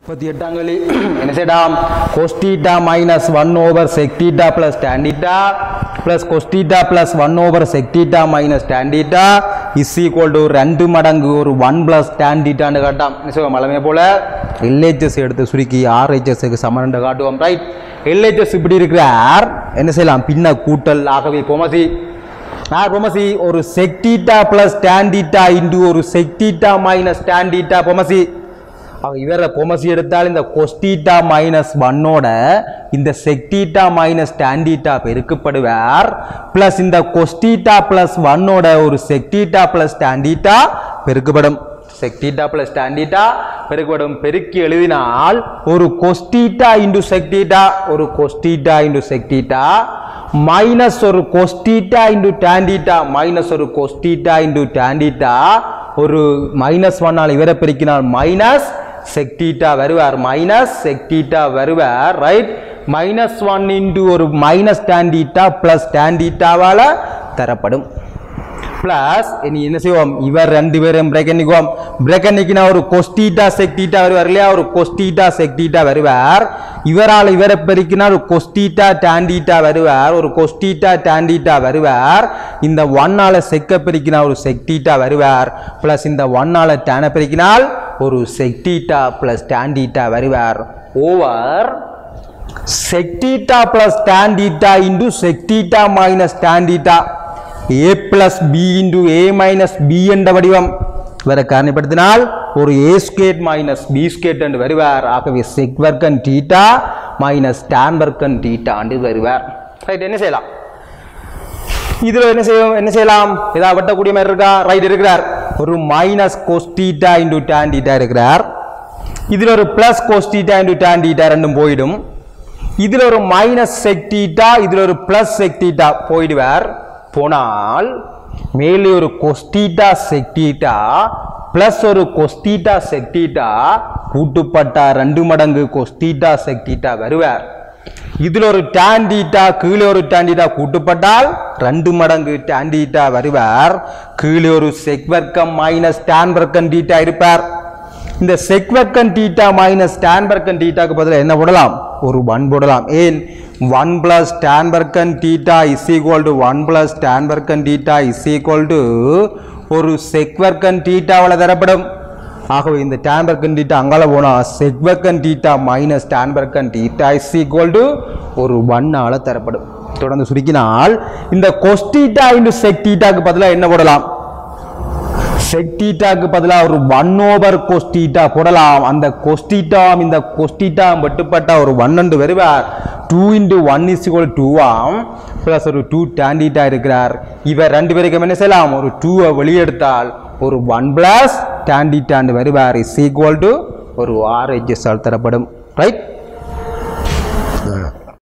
முப்பத்தி எட்டாம் கேள்வி என்ன செய்யலாம் cos theta minus one over sec theta plus tan theta plus cos theta plus one over sec theta minus tan theta is equal to ரெண்டு மடங்கு ஒரு ஒன் பிளஸ் டேண்டிட்டான்னு காட்டாம் என்ன செய்வோம் மலமே போல எல்ஹெச்எஸ் எடுத்து சுருக்கி ஆர்ஹெச்எஸ்க்கு சமன் காட்டுவோம் ரைட் எல்ஹெச்எஸ் இப்படி இருக்கிற ஆர் என்ன செய்யலாம் பின்ன கூட்டல் ஆகவே பொமசி ஆர் பொமசி ஒரு செக்டீட்டா பிளஸ் டேண்டிட்டா இன்டு ஒரு செக்டீட்டா மைனஸ் டேண்டிட்டா பொமசி அவ இவர பொமசி எடுத்தால் இந்த கொஸ்டீட்டா மைனஸ் ஒன்னோட இந்த செக்டீட்டா மைனஸ் டேண்டிட்டா பெருக்கப்படுவார் பிளஸ் இந்த கொஸ்டீட்டா பிளஸ் ஒன்னோட ஒரு செக்டீட்டா பிளஸ் டேண்டிட்டா பெருக்கப்படும் செக்டீட்டா பிளஸ் டேண்டிட்டா பெருக்கப்படும் பெருக்கி எழுதினால் ஒரு கொஸ்டீட்டா இன்டு செக்டீட்டா ஒரு கொஸ்டீட்டா இன்டு செக்டீட்டா மைனஸ் ஒரு கொஸ்டீட்டா இன்டு டேண்டிட்டா மைனஸ் ஒரு கொஸ்டீட்டா இன்டு டேண்டிட்டா ஒரு மைனஸ் ஒன்னால் இவரை பெருக்கினால் மைனஸ் செக்டீட்டா வருவார் மைனஸ் செக்டீட்டா வருவார் ரைட் மைனஸ் ஒன் இன்டு ஒரு மைனஸ் டேண்டிட்டா பிளஸ் டேண்டிட்டாவால் தரப்படும் பிளஸ் இனி என்ன செய்வோம் இவர் ரெண்டு பேரும் பிரேக் நிக்குவோம் பிரேக் நிக்கினா ஒரு கொஸ்டீட்டா செக்டீட்டா வருவார் இல்லையா ஒரு கொஸ்டீட்டா செக்டீட்டா வருவார் இவரால் இவரை பெருக்கினா ஒரு கொஸ்டீட்டா டாண்டீட்டா வருவார் ஒரு கொஸ்டீட்டா டாண்டீட்டா வருவார் இந்த ஒன்னால செக்க பெருக்கினா ஒரு செக்டீட்டா வருவார் பிளஸ் இந்த ஒன்னால டேனை பெருக்கினால் ஒரு செக்டீட்டா பிளஸ் டாண்டீட்டா வருவார் over sec theta plus tan theta into sec theta minus tan theta A plus B into A minus B என்ற வடிவம் வர காரணப்படுத்தினால் ஒரு A squared minus B squared என்று வருவார் ஆகவே செக் வர்க்கன் டீட்டா மைனஸ் டேன் வர்க்கன் டீட்டா என்று வருவார் ரைட் என்ன செய்யலாம் இதுல என்ன செய்யும் என்ன செய்யலாம் ஏதாவது வெட்டக்கூடிய மாதிரி இருக்கா ரைட் இருக்கிறார் ஒரு minus cos theta into tan theta இருக்கிறார் இதுல ஒரு plus cos theta into tan theta ரெண்டும் போயிடும் இதுல ஒரு மைனஸ் செக்டீட்டா இதுல ஒரு பிளஸ் செக்டீட்டா போயிடுவார் போனால் மேலே ஒரு கொஸ்டீட்டா செக்டீட்டா பிளஸ் ஒரு கொஸ்டீட்டா செக்டீட்டா கூட்டுப்பட்டா ரெண்டு மடங்கு கொஸ்டீட்டா செக்டீட்டா வருவார் இதுல ஒரு டாண்டீட்டா கீழே ஒரு டாண்டீட்டா கூட்டுப்பட்டால் ரெண்டு மடங்கு டாண்டீட்டா வருவார் கீழே ஒரு செக் வர்க்கம் மைனஸ் டான் வர்க்கம் டீட்டா இருப்பார் இந்த செக் வர்க்கம் டீட்டா மைனஸ் டான் வர்க்கம் டீட்டாக்கு பதிலாக என்ன போடலாம் ஒரு ஒன் போடலாம் ஏன் ஒன் பிளஸ் டான் வர்க்கம் theta is equal to one plus tan வர்க்கம் டீட்டா இஸ் ஈக்குவல் டு ஒரு செக் வர்க்கம் டீட்டாவில் தரப்படும் ஆகவே இந்த tan வர்க்கம் டீட்டா அங்கால போனால் செக் வர்க்கம் டீட்டா மைனஸ் tan வர்க்கம் டீட்டா இஸ் ஈக்குவல் டு ஒரு ஒன்னால தரப்படும் தொடர்ந்து சுருக்கினால் இந்த கொஸ்டீட்டா இன்டு செக் டீட்டாக்கு பதிலாக என்ன போடலாம் செக்டீட்டாக்கு பதிலாக ஒரு ஒன் ஓவர் கொஸ்டீட்டா போடலாம் அந்த கொஸ்டீட்டாம் இந்த கொஸ்டீட்டாம் வெட்டுப்பட்ட ஒரு ஒன்னண்டு வருவார் two into one is equal டூவாம் ப்ளஸ் ஒரு டூ டாண்டிட்டா இருக்கிறார் இவர் ரெண்டு பேருக்கும் என்ன செய்யலாம் ஒரு டூவை வெளியெடுத்தால் ஒரு ஒன் பிளஸ் டாண்டிட்டாண்டு வருவார் இஸ் ஈக்குவல் டு ஒரு ஆர்ஹெச்எஸ் தரப்படும் ரைட்